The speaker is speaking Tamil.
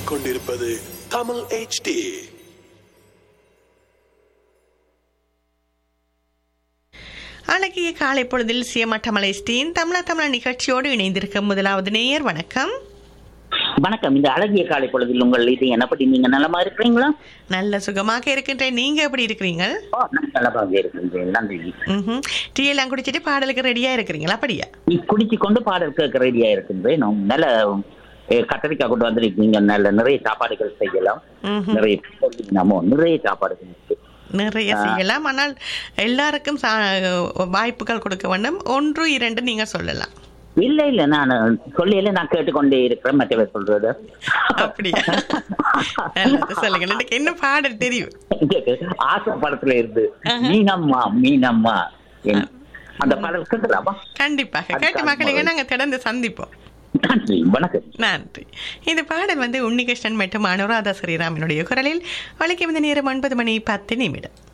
கேட்டுக்கொண்டிருப்பது தமிழ் HD அழகிய காலை பொழுதில் சியமட்டமலை ஸ்டீன் தமிழா தமிழா நிகழ்ச்சியோடு இணைந்திருக்கும் முதலாவது நேயர் வணக்கம் வணக்கம் இந்த அழகிய காலை பொழுதில் உங்கள் இது என்னப்படி நீங்க நலமா இருக்கிறீங்களா நல்ல சுகமாக இருக்கின்றேன் நீங்க எப்படி இருக்கிறீங்க ஓ, நான் நலமாக இருக்கின்றேன் நன்றி ம்ஹும். டீ எல்லாம் குடிச்சிட்டு பாடலுக்கு ரெடியா இருக்கிறீங்களா அப்படியா நீ குடிச்சு கொண்டு பாடல் கேட்க ரெடியா இருக்கின்றேன் நான் நல்ல eh, கத்தரிக்காய் கொண்டு வந்திருக்கீங்க நல்ல நிறைய சாப்பாடுகள் செய்யலாம் ம்ஹும். நிறைய நம்ம நிறைய சாப்பாடுகள் இருக்கு. நிறைய செய்யலாம் ஆனால் எல்லாருக்கும் சா- வாய்ப்புகள் கொடுக்க வேண்டும் ஒன்று இரண்டு நீங்க சொல்லலாம் இல்ல இல்ல நான் சொல்லையில நான் கேட்டுக்கொண்டே இருக்கிறேன் மற்றவர் சொல்றது அப்படியா நல்லது சொல்லுங்க எனக்கு என்ன பாடல் தெரியும் ஆசை படத்துல இருந்து மீனம்மா மீனம்மா என்- அந்த பாடல் கேட்கலாமா கண்டிப்பாக கேட்டு மக்களுங்க நாங்க தொடர்ந்து சந்திப்போம் நன்றி வணக்கம் நன்றி இந்த பாடல் வந்து உன்னிகிருஷ்ணன் மற்றும் அனுராதா ஸ்ரீராமனுடைய குரலில் வழக்கி வந்த நேரம் ஒன்பது மணி பத்து நிமிடம்